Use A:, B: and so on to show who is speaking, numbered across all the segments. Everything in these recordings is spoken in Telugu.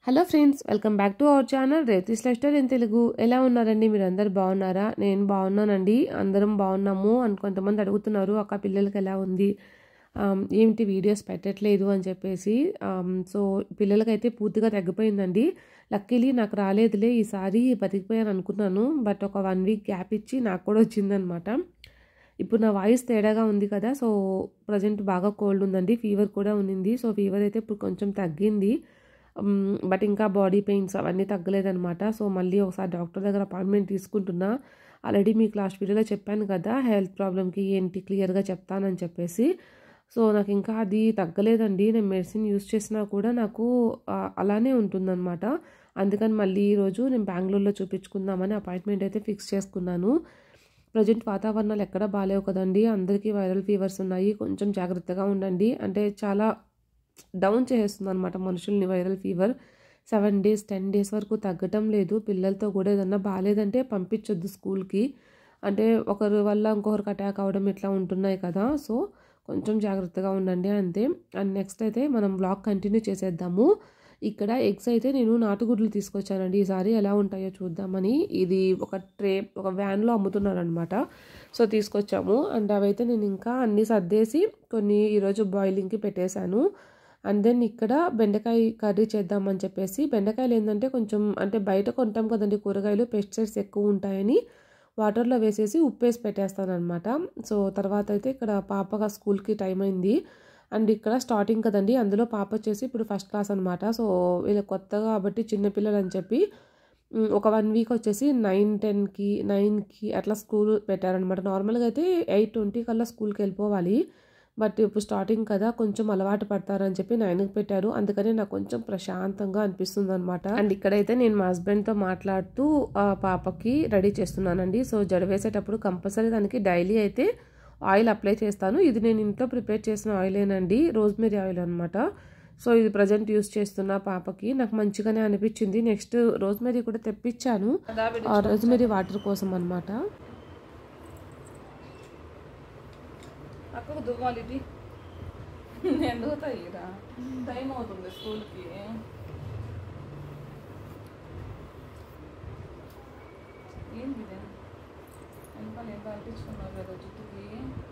A: Hello friends welcome back to our channel రేతిస్ లెస్టర్ ఇన్ తెలుగు ఎలా ఉన్నారండి మీరు అందరు బాగున్నారా నేను బాగున్నానండి అందరం బాగున్నాము అని కొంతమంది అడుగుతున్నారు అక్క పిల్లలకి ఎలా ఉంది ఆమ్, ఏమిటి వీడియోస్ పెట్టట్లేదు అని చెప్పేసి ఆమ్, సో పిల్లలకైతే పూర్తిగా తగ్గిపోయిందండి లక్కీలీ నాకు రాలేదులే ఈసారి బతికిపోయాను అనుకున్నాను బట్ ఒక వన్ వీక్ గ్యాప్ ఇచ్చి నాకు కూడా వచ్చిందనమాట ఇప్పుడు నా వాయిస్ తేడాగా ఉంది కదా సో ప్రజెంట్ బాగా కోల్డ్ ఉందండి ఫీవర్ కూడా ఉన్నింది సో ఫీవర్ అయితే ఇప్పుడు కొంచెం తగ్గింది బట్ ఇంకా బాడీ పెయిన్స్ అవన్నీ తగ్గలేదనమాట సో మళ్ళీ ఒకసారి డాక్టర్ దగ్గర అపాయింట్మెంట్ తీసుకుంటున్నా ఆల్రెడీ మీకు లాస్ట్ వీడియోలో చెప్పాను కదా హెల్త్ ప్రాబ్లమ్కి ఏంటి క్లియర్గా చెప్తానని చెప్పేసి సో నాకు ఇంకా అది తగ్గలేదండి నేను మెడిసిన్ యూస్ చేసినా కూడా నాకు ఆ, అలానే ఉంటుందన్నమాట అందుకని మళ్ళీ ఈరోజు నేను బెంగళూరులో చూపించుకుందామని అపాయింట్మెంట్ అయితే ఫిక్స్ చేసుకున్నాను ప్రజెంట్ వాతావరణాలు ఎక్కడ బాగాలేవు కదండి అందరికీ వైరల్ ఫీవర్స్ ఉన్నాయి కొంచెం జాగ్రత్తగా ఉండండి అంటే చాలా డౌన్ చేసేస్తుంది అనమాట మనుషుల్ని viral fever seven days ten days వరకు తగ్గటం లేదు పిల్లలతో కూడా ఏదన్నా బాగాలేదంటే పంపించొద్దు స్కూల్కి అంటే ఒకరి వల్ల ఇంకొకరికి అటాక్ అవ్వడం ఇట్లా ఉంటున్నాయి కదా సో కొంచెం జాగ్రత్తగా ఉండండి అంతే అండ్ నెక్స్ట్ అయితే మనం బ్లాగ్ కంటిన్యూ చేసేద్దాము ఇక్కడ ఎగ్స్ అయితే నేను నాటుగుడ్లు తీసుకొచ్చానండి ఈసారి ఎలా ఉంటాయో చూద్దామని ఇది ఒక ట్రే ఒక వ్యాన్లో అమ్ముతున్నారనమాట సో తీసుకొచ్చాము అండ్ అవైతే నేను ఇంకా అన్నీ సర్దేసి కొన్ని ఈరోజు బాయిలింగ్కి పెట్టేశాను అండ్ దెన్ ఇక్కడ బెండకాయ కర్రీ చేద్దామని చెప్పేసి బెండకాయలు ఏంటంటే కొంచెం అంటే బయట కొంటాం కదండి కూరగాయలు పెస్టిసైడ్స్ ఎక్కువ ఉంటాయని వాటర్లో వేసేసి ఉప్పేసి పెట్టేస్తాను అనమాట సో తర్వాత అయితే ఇక్కడ పాపగా స్కూల్కి టైం అయింది అండ్ ఇక్కడ స్టార్టింగ్ కదండి అందులో పాప వచ్చేసి ఇప్పుడు ఫస్ట్ క్లాస్ అనమాట సో వీళ్ళ కొత్తగా కాబట్టి చిన్నపిల్లలు అని చెప్పి ఉమ్, ఒక వన్ వీక్ వచ్చేసి నైన్ టెన్కి నైన్కి అట్లా స్కూల్ పెట్టారనమాట నార్మల్గా అయితే ఎయిట్ ట్వంటీ కల్లా స్కూల్కి వెళ్ళిపోవాలి బట్ ఇప్పుడు స్టార్టింగ్ కదా కొంచెం అలవాటు పడతారని చెప్పి నైన్కి పెట్టారు అందుకని నాకు కొంచెం ప్రశాంతంగా అనిపిస్తుంది అనమాట అండ్ ఇక్కడైతే నేను మా హస్బెండ్తో మాట్లాడుతూ ఆ పాపకి రెడీ చేస్తున్నానండి సో జడ వేసేటప్పుడు కంపల్సరీ దానికి డైలీ అయితే ఆయిల్ అప్లై చేస్తాను ఇది నేను ఇంట్లో ప్రిపేర్ చేసిన ఆయిలేనండి రోజ్మెరీ ఆయిల్ అనమాట సో ఇది ప్రజెంట్ యూస్ చేస్తున్న పాపకి నాకు మంచిగానే అనిపించింది నెక్స్ట్ రోజ్మెరీ కూడా తెప్పించాను ఆ రోజ్మెరీ వాటర్ కోసం అనమాట
B: అక్కకు దువ్వాలి ఇది ఎందుకు తయ్యరా టైం అవుతుంది స్కూల్కి ఏంది ఇది? వెనకాల ఏం కల్పించుకున్నావు కదా జుట్టుకి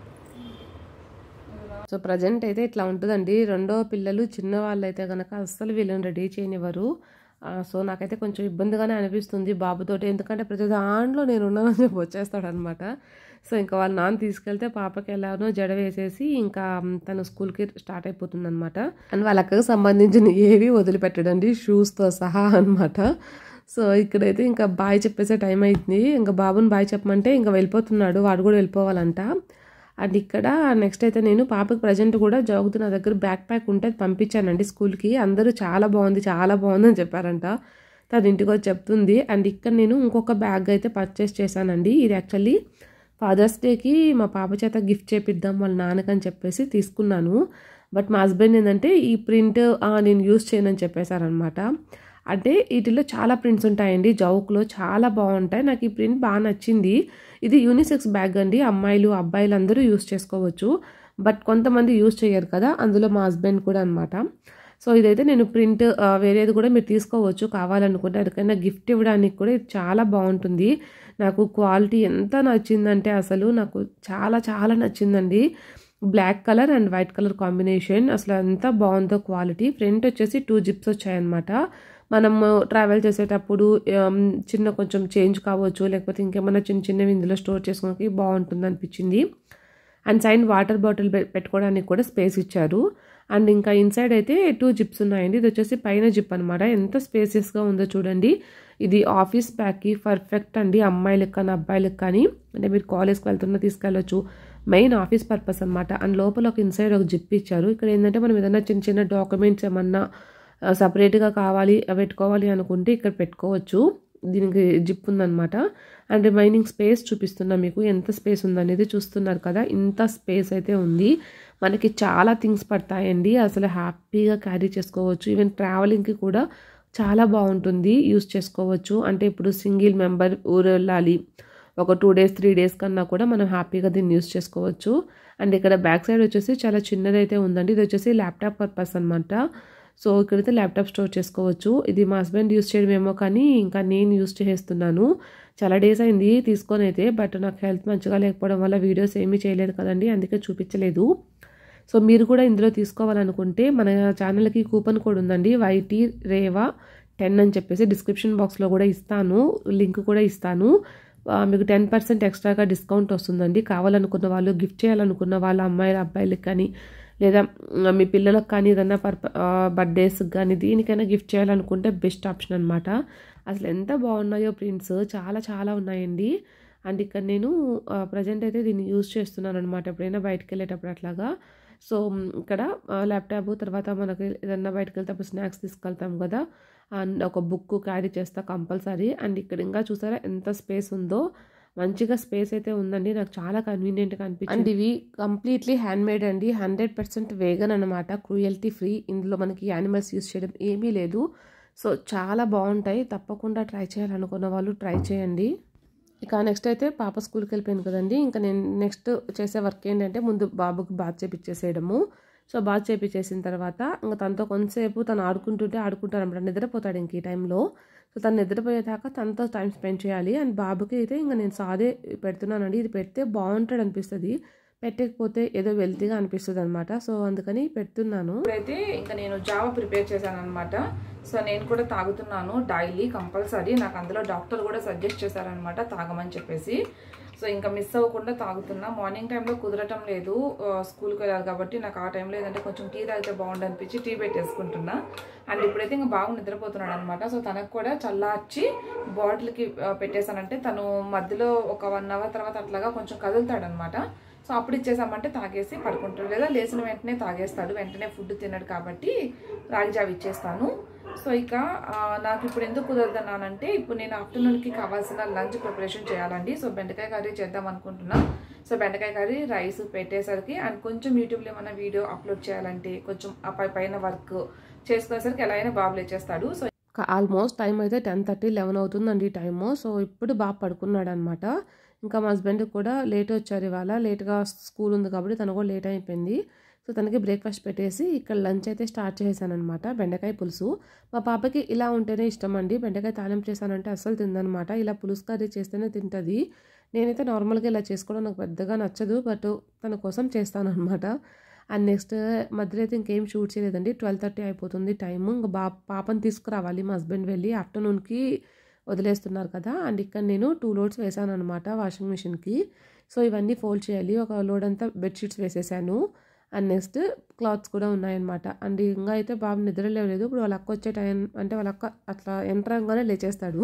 A: సో ప్రజెంట్ అయితే ఇట్లా ఉంటుందండి రెండో పిల్లలు చిన్న వాళ్ళు అయితే కనుక అస్సలు వీళ్ళని రెడీ చేయనివ్వరు ఆ, సో నాకైతే కొంచెం ఇబ్బందిగానే అనిపిస్తుంది బాబుతోటి ఎందుకంటే ప్రతి దాంట్లో నేను ఉన్నానని చెప్పి వచ్చేస్తాడు అనమాట సో ఇంకా వాళ్ళ నాన్న తీసుకెళ్తే పాపకి ఎలానో జడ వేసేసి ఇంకా మ్, తను స్కూల్కి స్టార్ట్ అయిపోతుంది అనమాట అండ్ వాళ్ళ అక్కకు సంబంధించిన ఏవి వదిలిపెట్టడండి షూస్తో సహా అనమాట సో ఇక్కడైతే ఇంకా బాయ్ చెప్పేసే టైం అయింది ఇంకా బాబుని బాయ్ చెప్పమంటే ఇంకా వెళ్ళిపోతున్నాడు వాడు కూడా వెళ్ళిపోవాలంట అండ్ ఇక్కడ నెక్స్ట్ అయితే నేను పాపకి ప్రజెంట్ కూడా జోగుతు నా దగ్గర బ్యాక్ ప్యాక్ ఉంటే అది పంపించానండి స్కూల్కి అందరూ చాలా బాగుంది చాలా బాగుంది అని చెప్పారంట తను ఇంటికి వచ్చి చెప్తుంది అండ్ ఇక్కడ నేను ఇంకొక బ్యాగ్ అయితే పర్చేస్ చేశానండి ఇది యాక్చువల్లీ ఫాదర్స్ డేకి మా పాప చేత గిఫ్ట్ చేపిద్దాం వాళ్ళ నాన్నకని చెప్పేసి తీసుకున్నాను బట్ మా హస్బెండ్ ఏంటంటే ఈ ప్రింట్ నేను యూస్ చేయనని చెప్పేశారనమాట అంటే వీటిలో చాలా ప్రింట్స్ ఉంటాయండి జౌక్లో చాలా బాగుంటాయి నాకు ఈ ప్రింట్ బాగా నచ్చింది ఇది యూనిసెక్స్ బ్యాగ్ అండి అమ్మాయిలు అబ్బాయిలు అందరూ యూస్ చేసుకోవచ్చు బట్ కొంతమంది యూస్ చేయరు కదా అందులో మా హస్బెండ్ కూడా అనమాట సో ఇదైతే నేను ప్రింట్ ఆ, వేరేది కూడా మీరు తీసుకోవచ్చు కావాలనుకుంటే ఎవరికైనా గిఫ్ట్ ఇవ్వడానికి కూడా ఇది చాలా బాగుంటుంది నాకు క్వాలిటీ ఎంత నచ్చిందంటే అసలు నాకు చాలా చాలా నచ్చిందండి black colour and white colour combination అసలు ఎంత బాగుందో క్వాలిటీ ఫ్రంట్ వచ్చేసి టూ జిప్స్ వచ్చాయన్నమాట మనం ట్రావెల్ చేసేటప్పుడు ఆమ్, చిన్న కొంచెం చేంజ్ కావచ్చు లేకపోతే ఇంకేమైనా చిన్న చిన్నవి ఇందులో స్టోర్ చేసుకోవడానికి బాగుంటుంది అనిపించింది అండ్ సైడ్ వాటర్ బాటిల్ పె- పెట్టుకోవడానికి కూడా స్పేస్ ఇచ్చారు అండ్ ఇంకా ఇన్సైడ్ అయితే టూ జిప్స్ ఉన్నాయండి ఇది వచ్చేసి పైన జిప్ అనమాట ఎంత స్పేసియస్గా ఉందో చూడండి ఇది ఆఫీస్ బ్యాగ్కి పర్ఫెక్ట్ అండి అమ్మాయిలకు కానీ అబ్బాయిలకు కానీ అంటే మీరు కాలేజ్కి వెళ్తున్నా తీసుకెళ్ళొచ్చు మెయిన్ ఆఫీస్ పర్పస్ అనమాట అండ్ లోపల ఒక ఇన్సైడ్ ఒక జిప్ ఇచ్చారు ఇక్కడ ఏంటంటే మనం ఏదైనా చిన్న చిన్న డాక్యుమెంట్స్ ఏమన్నా సపరేట్గా కావాలి పెట్టుకోవాలి అనుకుంటే ఇక్కడ పెట్టుకోవచ్చు దీనికి జిప్ ఉందన్నమాట అండ్ రిమైనింగ్ స్పేస్ చూపిస్తున్నా మీకు ఎంత స్పేస్ ఉందనేది చూస్తున్నారు కదా ఇంత స్పేస్ అయితే ఉంది మనకి చాలా థింగ్స్ పడతాయండి అసలు హ్యాపీగా క్యారీ చేసుకోవచ్చు ఈవెన్ ట్రావెలింగ్కి కూడా చాలా బాగుంటుంది యూస్ చేసుకోవచ్చు అంటే ఇప్పుడు సింగిల్ మెంబర్ ఊరు వెళ్ళాలి ఒక టూ డేస్ త్రీ డేస్ కన్నా కూడా మనం హ్యాపీగా దీన్ని యూస్ చేసుకోవచ్చు అండ్ ఇక్కడ బ్యాక్ సైడ్ వచ్చేసి చాలా చిన్నదైతే ఉందండి ఇది వచ్చేసి ల్యాప్టాప్ పర్పస్ అనమాట సో ఇక్కడైతే ల్యాప్టాప్ స్టోర్ చేసుకోవచ్చు ఇది మా హస్బెండ్ యూస్ చేయడమేమో కానీ ఇంకా నేను యూస్ చేస్తున్నాను చాలా డేస్ అయింది తీసుకొని అయితే బట్ నాకు హెల్త్ మంచిగా లేకపోవడం వల్ల వీడియోస్ ఏమీ చేయలేదు కదండి అందుకే చూపించలేదు సో మీరు కూడా ఇందులో తీసుకోవాలనుకుంటే మన ఛానల్కి కూపన్ కోడ్ ఉందండి వైటీ రేవా టెన్ అని చెప్పేసి డిస్క్రిప్షన్ బాక్స్లో కూడా ఇస్తాను లింక్ కూడా ఇస్తాను ఆ, మీకు టెన్ పర్సెంట్ ఎక్స్ట్రాగా డిస్కౌంట్ వస్తుందండి కావాలనుకున్న వాళ్ళు గిఫ్ట్ చేయాలనుకున్న వాళ్ళ అమ్మాయిల అబ్బాయిలకు కానీ లేదా మ్, మీ పిల్లలకు కానీ ఏదన్నా పర్ప బర్త్డేస్కి కానీ దీనికైనా గిఫ్ట్ చేయాలనుకుంటే బెస్ట్ ఆప్షన్ అనమాట అసలు ఎంత బాగున్నాయో ప్రింట్స్ చాలా చాలా ఉన్నాయండి అండ్ ఇక్కడ నేను ప్రజెంట్ అయితే దీన్ని యూజ్ చేస్తున్నాను అనమాట ఎప్పుడైనా బయటకు వెళ్ళేటప్పుడు అట్లాగా సో మ్, ఇక్కడ ల్యాప్టాప్ తర్వాత మనకి ఏదన్నా బయటకు వెళ్తే స్నాక్స్ తీసుకెళ్తాం కదా అండ్ ఒక బుక్ క్యారీ చేస్తా కంపల్సరీ అండ్ ఇక్కడ ఇంకా చూసారా ఎంత స్పేస్ ఉందో మంచిగా స్పేస్ అయితే ఉందండి నాకు చాలా కన్వీనియంట్గా అనిపించింది అండ్ ఇవి కంప్లీట్లీ హ్యాండ్ మేడ్ అండి హండ్రెడ్ పర్సెంట్ వేగన్ అనమాట క్రూయల్టీ ఫ్రీ ఇందులో మనకి యానిమల్స్ యూస్ చేయడం ఏమీ లేదు సో చాలా బాగుంటాయి తప్పకుండా ట్రై చేయాలనుకున్న వాళ్ళు ట్రై చేయండి ఇక నెక్స్ట్ అయితే పాప స్కూల్కి వెళ్ళిపోయింది కదండి ఇంకా నేను నెక్స్ట్ చేసే వర్క్ ఏంటంటే ముందు బాబుకి బాత్ చేపించేసేయడము సో బాత్ చేపించేసిన తర్వాత ఇంకా తనతో కొంతసేపు తను ఆడుకుంటుంటే ఆడుకుంటారు అనమాట నిద్రపోతాడు ఇంక ఈ టైంలో సో తను నిద్రపోయేదాకా తనతో టైం స్పెండ్ చేయాలి అండ్ బాబుకి అయితే ఇంకా నేను సాదే పెడుతున్నానండి ఇది పెడితే బాగుంటాడు అనిపిస్తుంది పెట్టకపోతే ఏదో వెల్తీగా అనిపిస్తుంది అనమాట సో అందుకని పెడుతున్నాను
B: ఇప్పుడైతే ఇంకా నేను జావా ప్రిపేర్ చేశాను అనమాట సో నేను కూడా తాగుతున్నాను డైలీ కంపల్సరీ నాకు అందులో డాక్టర్ కూడా సజెస్ట్ చేశారనమాట తాగమని చెప్పేసి సో ఇంకా మిస్ అవ్వకుండా తాగుతున్నా మార్నింగ్ టైంలో కుదరటం లేదు ఆ, స్కూల్కి వెళ్ళాలి కాబట్టి నాకు ఆ టైంలో ఏదంటే కొంచెం టీ తాగితే బాగుండు అనిపించి టీ పెట్టేసుకుంటున్నా అండ్ ఇప్పుడైతే ఇంకా బాగా నిద్రపోతున్నాడు అనమాట సో తనకు కూడా చల్లార్చి బాటిల్కి పెట్టేశానంటే తను మధ్యలో ఒక వన్ అవర్ తర్వాత అట్లాగా కొంచెం కదులుతాడనమాట సో అప్పుడు ఇచ్చేసామంటే తాగేసి పడుకుంటాడు లేదా లేచిన వెంటనే తాగేస్తాడు వెంటనే ఫుడ్ తినడు కాబట్టి రాగి జావ ఇచ్చేస్తాను సో ఇక ఆ, నాకు ఇప్పుడు ఎందుకు కుదరదన్నానంటే ఇప్పుడు నేను ఆఫ్టర్నూన్కి కావాల్సిన లంచ్ ప్రిపరేషన్ చేయాలండి సో బెండకాయ కర్రీ చేద్దాం అనుకుంటున్నా సో బెండకాయ కర్రీ రైస్ పెట్టేసరికి అండ్ కొంచెం యూట్యూబ్లో ఏమైనా వీడియో అప్లోడ్ చేయాలంటే కొంచెం ఆ పై పైన వర్క్ చేసుకునేసరికి ఎలా అయినా బాబు లేచేస్తాడు సో
A: ఆల్మోస్ట్ టైం అయితే టెన్ థర్టీ లెవెన్ అవుతుందండి టైము సో ఇప్పుడు బాగా పడుకున్నాడు అనమాట ఇంకా మా హస్బెండ్ కూడా లేట్ వచ్చారు ఇవాళ లేట్గా స్కూల్ ఉంది కాబట్టి తను కూడా లేట్ అయిపోయింది సో తనకి బ్రేక్ఫాస్ట్ పెట్టేసి ఇక్కడ లంచ్ అయితే స్టార్ట్ చేశాను అనమాట బెండకాయ పులుసు మా పాపకి ఇలా ఉంటేనే ఇష్టం అండి బెండకాయ తాలింపు చేశానంటే అస్సలు తిందనమాట ఇలా పులుసు కర్రీ చేస్తేనే తింటుంది నేనైతే నార్మల్గా ఇలా చేసుకోవడం నాకు పెద్దగా నచ్చదు బట్ తన కోసం చేస్తాను అనమాట అండ్ నెక్స్ట్ మధ్యలో అయితే ఇంకేం షూట్ చేయలేదండి ట్వెల్వ్ థర్టీ అయిపోతుంది టైం ఇంకా బా పాపని తీసుకురావాలి మా హస్బెండ్ వెళ్ళి ఆఫ్టర్నూన్కి వదిలేస్తున్నారు కదా అండ్ ఇక్కడ నేను టూ లోడ్స్ వేసాను అనమాట వాషింగ్ మిషన్కి సో ఇవన్నీ ఫోల్డ్ చేయాలి ఒక లోడ్ అంతా బెడ్షీట్స్ వేసేసాను అండ్ నెక్స్ట్ క్లాత్స్ కూడా ఉన్నాయన్నమాట అండ్ ఇంకా అయితే బాబు నిద్ర లేవలేదు ఇప్పుడు వాళ్ళ అక్క వచ్చే టైం అంటే వాళ్ళ అక్క అట్లా యంత్రంగానే లేచేస్తాడు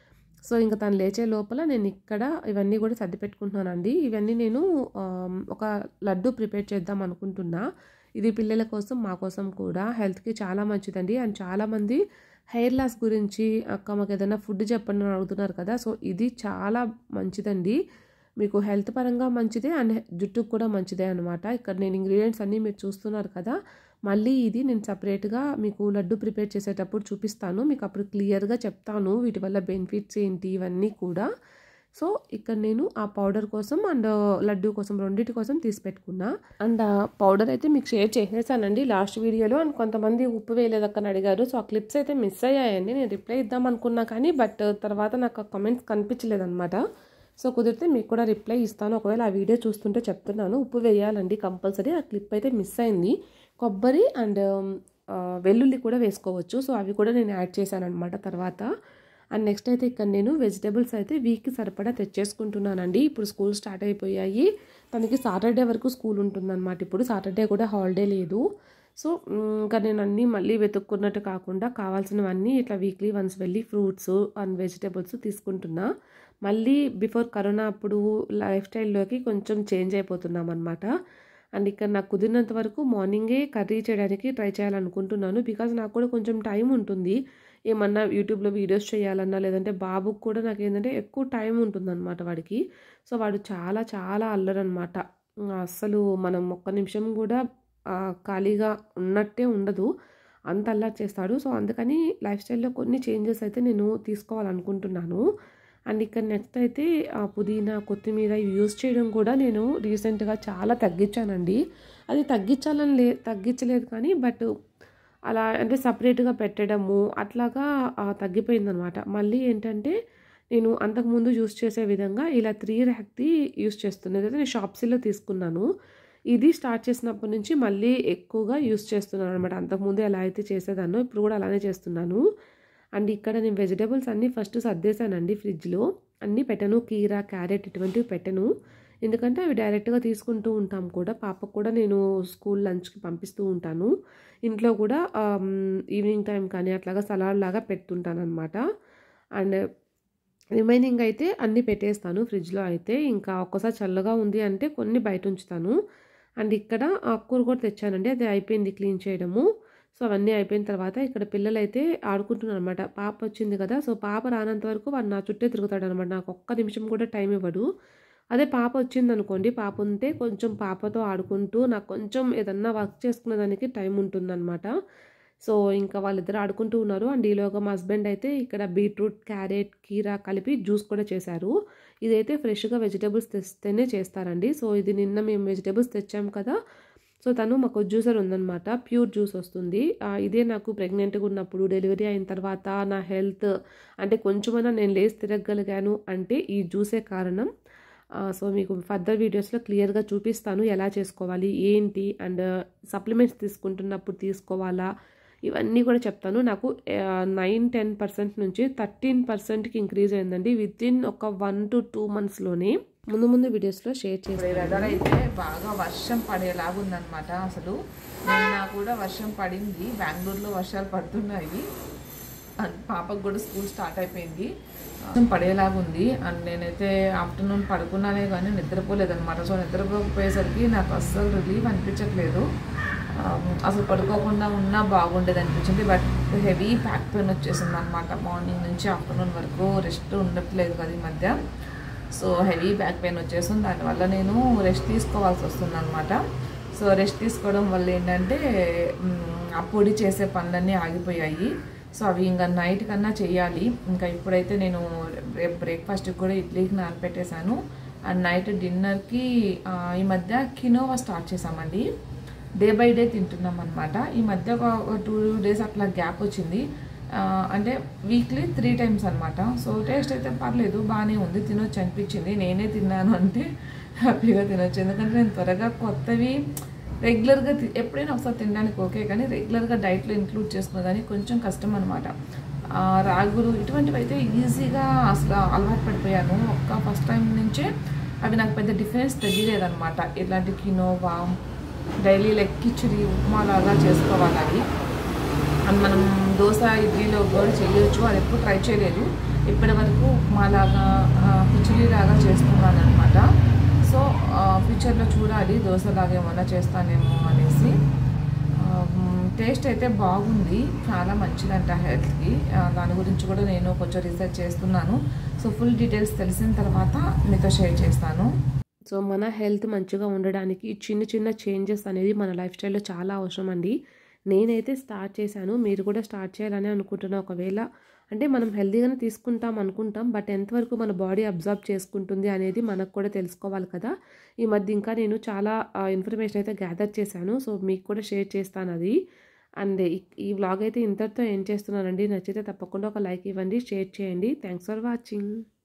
A: సో ఇంకా తను లేచే లోపల నేను ఇక్కడ ఇవన్నీ కూడా సర్ది పెట్టుకుంటున్నానండి ఇవన్నీ నేను ఆమ్, ఒక లడ్డు ప్రిపేర్ చేద్దాం అనుకుంటున్నా ఇది పిల్లల కోసం మా కోసం కూడా హెల్త్కి చాలా మంచిదండి అండ్ చాలామంది హెయిర్ లాస్ గురించి అక్క మాకు ఏదైనా ఫుడ్ చెప్పండి అని అడుగుతున్నారు కదా సో ఇది చాలా మంచిదండి మీకు హెల్త్ పరంగా మంచిదే అండ్ జుట్టుకు కూడా మంచిదే అనమాట ఇక్కడ నేను ఇంగ్రీడియంట్స్ అన్నీ మీరు చూస్తున్నారు కదా మళ్ళీ ఇది నేను సపరేట్గా మీకు లడ్డు ప్రిపేర్ చేసేటప్పుడు చూపిస్తాను మీకు అప్పుడు క్లియర్గా చెప్తాను వీటి వల్ల బెనిఫిట్స్ ఏంటి ఇవన్నీ కూడా సో ఇక్కడ నేను ఆ పౌడర్ కోసం అండ్ లడ్డు కోసం రెండింటి కోసం తీసి పెట్టుకున్నా అండ్ ఆ పౌడర్ అయితే మీకు షేర్ చేసేసానండి లాస్ట్ వీడియోలో అండ్ కొంతమంది ఉప్పు వేయలేదక్కని అడిగారు సో ఆ క్లిప్స్ అయితే మిస్ అయ్యాయండి నేను రిప్లై ఇద్దాం అనుకున్నా కానీ బట్ తర్వాత నాకు ఆ కమెంట్స్ కనిపించలేదన్నమాట సో కుదిరితే మీకు కూడా రిప్లై ఇస్తాను ఒకవేళ ఆ వీడియో చూస్తుంటే చెప్తున్నాను ఉప్పు వేయాలండి కంపల్సరీ ఆ క్లిప్ అయితే మిస్ అయింది కొబ్బరి అండ్ ఆ, వెల్లుల్లి కూడా వేసుకోవచ్చు సో అవి కూడా నేను యాడ్ చేశాను అనమాట తర్వాత అండ్ నెక్స్ట్ అయితే ఇక్కడ నేను వెజిటేబుల్స్ అయితే వీక్కి సరిపడా తెచ్చేసుకుంటున్నానండి ఇప్పుడు స్కూల్ స్టార్ట్ అయిపోయాయి తనకి సాటర్డే వరకు స్కూల్ ఉంటుందన్నమాట ఇప్పుడు సాటర్డే కూడా హాలిడే లేదు సో మ్, ఇంకా నేను అన్నీ మళ్ళీ వెతుక్కున్నట్టు కాకుండా కావాల్సినవన్నీ ఇట్లా వీక్లీ వన్స్ వెళ్ళి ఫ్రూట్స్ అండ్ వెజిటేబుల్స్ తీసుకుంటున్నా మళ్ళీ బిఫోర్ కరోనా అప్పుడు లైఫ్ స్టైల్లోకి కొంచెం చేంజ్ అయిపోతున్నాం అనమాట అండ్ ఇక్కడ నాకు కుదిరినంత వరకు మార్నింగే కర్రీ చేయడానికి ట్రై చేయాలనుకుంటున్నాను బికాజ్ నాకు కూడా కొంచెం టైం ఉంటుంది ఏమన్నా యూట్యూబ్లో వీడియోస్ చేయాలన్నా లేదంటే బాబుకు కూడా నాకు ఏంటంటే ఎక్కువ టైం ఉంటుందన్నమాట వాడికి సో వాడు చాలా చాలా అల్లరనమాట అస్సలు మనం ఒక్క నిమిషం కూడా ఆ, ఖాళీగా ఉన్నట్టే ఉండదు అంత అల్లరి చేస్తాడు సో అందుకని లైఫ్ స్టైల్లో కొన్ని చేంజెస్ అయితే నేను తీసుకోవాలనుకుంటున్నాను అండ్ ఇక్కడ నెక్స్ట్ అయితే ఆ పుదీనా కొత్తిమీర ఇవి యూస్ చేయడం కూడా నేను రీసెంట్గా చాలా తగ్గించానండి అది తగ్గించాలని లే తగ్గించలేదు కానీ బట్ అలా అంటే సపరేట్గా పెట్టడము అట్లాగా ఆ, తగ్గిపోయిందనమాట మళ్ళీ ఏంటంటే నేను అంతకుముందు యూస్ చేసే విధంగా ఇలా త్రీ ర్యాక్ది యూస్ చేస్తున్నాను అయితే నేను షాప్సీలో తీసుకున్నాను ఇది స్టార్ట్ చేసినప్పటి నుంచి మళ్ళీ ఎక్కువగా యూస్ చేస్తున్నాను అనమాట అంతకుముందు ఎలా అయితే చేసేదాన్నో ఇప్పుడు కూడా అలానే చేస్తున్నాను అండ్ ఇక్కడ నేను వెజిటేబుల్స్ అన్నీ ఫస్ట్ సర్దేశానండి ఫ్రిడ్జ్లో అన్నీ పెట్టను కీరా క్యారెట్ ఇటువంటివి పెట్టను ఎందుకంటే అవి డైరెక్ట్గా తీసుకుంటూ ఉంటాం కూడా పాపకు కూడా నేను స్కూల్ లంచ్కి పంపిస్తూ ఉంటాను ఇంట్లో కూడా ఆమ్, ఈవినింగ్ టైం కానీ అట్లాగా సలాడ్ లాగా పెడుతుంటాను అనమాట అండ్ రిమైనింగ్ అయితే అన్నీ పెట్టేస్తాను ఫ్రిడ్జ్లో అయితే ఇంకా ఒక్కసారి చల్లగా ఉంది అంటే కొన్ని బయట ఉంచుతాను అండ్ ఇక్కడ ఆకుకూర కూడా తెచ్చానండి అది అయిపోయింది క్లీన్ చేయడము సో అవన్నీ అయిపోయిన తర్వాత ఇక్కడ పిల్లలు అయితే ఆడుకుంటున్నారు అనమాట పాప వచ్చింది కదా సో పాప రానంత వరకు వాడు నా చుట్టే తిరుగుతాడు అనమాట నాకు ఒక్క నిమిషం కూడా టైం ఇవ్వడు అదే పాప వచ్చింది అనుకోండి పాప ఉంటే కొంచెం పాపతో ఆడుకుంటూ నాకు కొంచెం ఏదన్నా వర్క్ చేసుకునే దానికి టైం ఉంటుందన్నమాట సో ఇంకా వాళ్ళిద్దరు ఆడుకుంటూ ఉన్నారు అండ్ ఈలోగా మా హస్బెండ్ అయితే ఇక్కడ బీట్రూట్ క్యారెట్ కీరా కలిపి జ్యూస్ కూడా చేశారు ఇదైతే ఫ్రెష్గా వెజిటేబుల్స్ తెస్తేనే చేస్తారండి సో ఇది నిన్న మేము వెజిటేబుల్స్ తెచ్చాం కదా సో తను మాకు జ్యూసర్ ఉందన్నమాట ప్యూర్ జ్యూస్ వస్తుంది ఆ, ఇదే నాకు ప్రెగ్నెంట్గా ఉన్నప్పుడు డెలివరీ అయిన తర్వాత నా హెల్త్ అంటే కొంచెమైనా నేను లేచి తిరగగలిగాను అంటే ఈ జ్యూసే కారణం ఆ, సో మీకు ఫర్దర్ వీడియోస్లో క్లియర్గా చూపిస్తాను ఎలా చేసుకోవాలి ఏంటి అండ్ సప్లిమెంట్స్ తీసుకుంటున్నప్పుడు తీసుకోవాలా ఇవన్నీ కూడా చెప్తాను నాకు నైన్ టెన్ పర్సెంట్ నుంచి థర్టీన్ పర్సెంట్కి ఇంక్రీజ్ అయిందండి విత్ ఇన్ ఒక వన్ టు టూ మంత్స్లోనే ముందు ముందు వీడియోస్లో షేర్
B: ఇప్పుడు ఈ
A: చేస్తాను
B: వెదర్ అయితే బాగా వర్షం పడేలాగా ఉందన్నమాట అసలు నిన్న కూడా వర్షం పడింది బెంగళూరులో వర్షాలు పడుతున్నాయి అండ్ పాపకు కూడా స్కూల్ స్టార్ట్ అయిపోయింది వర్షం పడేలాగా ఉంది అండ్ నేనైతే ఆఫ్టర్నూన్ పడుకున్నానే కానీ నిద్రపోలేదన్నమాట సో నిద్రపోయేసరికి నాకు అస్సలు రిలీఫ్ అనిపించట్లేదు ఆ, అసలు పడుకోకుండా ఉన్నా బాగుండేది అనిపించింది బట్ హెవీ బ్యాక్ పెయిన్ వచ్చేసింది అనమాట మార్నింగ్ నుంచి ఆఫ్టర్నూన్ వరకు రెస్ట్ ఉండట్లేదు కదా ఈ మధ్య సో హెవీ బ్యాక్ పెయిన్ వచ్చేస్తుంది దానివల్ల నేను రెస్ట్ తీసుకోవాల్సి వస్తుంది అనమాట సో రెస్ట్ తీసుకోవడం వల్ల ఏంటంటే మ్, ఆ పొడి చేసే పనులన్నీ ఆగిపోయాయి సో అవి ఇంకా నైట్ కన్నా చేయాలి ఇంకా ఇప్పుడైతే నేను రేపు బ్రేక్ఫాస్ట్కి కూడా ఇడ్లీకి నానపెట్టేశాను అండ్ నైట్ డిన్నర్కి ఈ మధ్య కినోవా స్టార్ట్ చేసామండి డే బై డే తింటున్నాం అనమాట ఈ మధ్య ఒక టూ డేస్ అట్లా గ్యాప్ వచ్చింది ఆ, అంటే వీక్లీ త్రీ టైమ్స్ అనమాట సో టేస్ట్ అయితే పర్లేదు బాగానే ఉంది తినొచ్చు అనిపించింది నేనే తిన్నాను అంటే హ్యాపీగా తినొచ్చు ఎందుకంటే నేను త్వరగా కొత్తవి రెగ్యులర్గా తి- ఎప్పుడైనా ఒకసారి తినడానికి ఓకే కానీ రెగ్యులర్గా డైట్లో ఇంక్లూడ్ చేసుకునేదానికి కొంచెం కష్టం అనమాట రాగులు ఇటువంటివి అయితే ఈజీగా అసలు అలవాటు పడిపోయాను ఒక్క ఫస్ట్ టైం నుంచే అవి నాకు పెద్ద డిఫరెన్స్ తెలియలేదన్నమాట ఇట్లాంటి quinoa daily like khichdi upma లాగా చేసుకోవాలి అవి అండ్ మనం దోశ ఇడ్లీలో కూడా చేయొచ్చు అది ఎప్పుడు ట్రై చేయలేదు ఇప్పటి వరకు ఉప్మాలాగా కిచిడి లాగా చేస్తున్నాను అనమాట సో ఫ్యూచర్లో చూడాలి దోశలాగా ఏమన్నా చేస్తానేమో అనేసి టేస్ట్ అయితే బాగుంది చాలా మంచిదంట హెల్త్కి దాని గురించి కూడా నేను కొంచెం రీసెర్చ్ చేస్తున్నాను సో ఫుల్ డీటెయిల్స్ తెలిసిన తర్వాత మీతో షేర్ చేస్తాను
A: సో మన హెల్త్ మంచిగా ఉండడానికి చిన్న చిన్న చేంజెస్ అనేది మన లైఫ్ స్టైల్లో చాలా అవసరం అండి నేనైతే స్టార్ట్ చేశాను మీరు కూడా స్టార్ట్ చేయాలని అనుకుంటున్నా ఒకవేళ అంటే మనం హెల్తీగానే తీసుకుంటాం అనుకుంటాం బట్ ఎంతవరకు మన బాడీ అబ్జర్వ్ చేసుకుంటుంది అనేది మనకు కూడా తెలుసుకోవాలి కదా ఈ మధ్య ఇంకా నేను చాలా ఇన్ఫర్మేషన్ అయితే గ్యాదర్ చేశాను సో మీకు కూడా షేర్ చేస్తాను అది అండ్ ఈ వ్లాగ్ అయితే ఇంతటితో ఏం చేస్తున్నానండి నచ్చితే తప్పకుండా ఒక లైక్ ఇవ్వండి షేర్ చేయండి థ్యాంక్స్ ఫర్ వాచింగ్